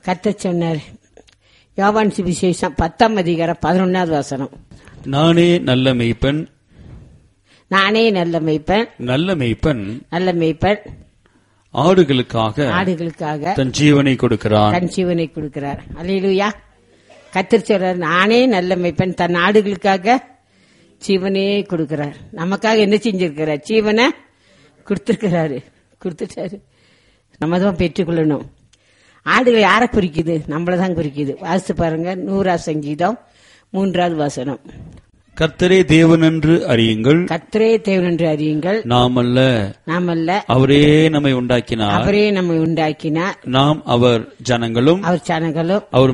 கத்த சொன்னார் யோவான் சுவிசேஷம் பத்தாம் அதிகாரம் பதினொன்னாவது வசனம் நானே நல்ல மெய்ப்பன் நானே நல்ல மேய்ப்பன் நல்ல மெய்ப்பன் நல்ல மேய்ப்பன் ஆடுகளுக்காக ஆடுகளுக்காக தன் ஜீவனை கொடுக்கிறான் தன் ஜீவனை கொடுக்கிறார் அல்லேலூயா கத்தர் சொல்றார் நானே நல்ல மேய்ப்பன் தன் ஆடுகளுக்காக ஜீவனே கொடுக்கிறார் நமக்காக என்ன செஞ்சிருக்கிறார் ஜீவனை கொடுத்திருக்கிறாரு கொடுத்துட்டாரு நம்ம தான் பெற்றுக்கொள்ளணும் ஆடுகள் யாரை குறிக்குது நம்மள தான் குறிக்குது வாசித்து பாருங்க நூறா சங்கீதம் மூன்றாவது வசனம் கர்த்தரே தேவனென்று அறியுங்கள் கத்தரே தேவன் என்று அறியுங்கள் நாமல்ல நாமல்ல அவரே நம்மை உண்டாக்கினார் அவரே நம்மை உண்டாக்கினார் நாம் அவர் ஜனங்களும் அவர் சனங்களும் அவர்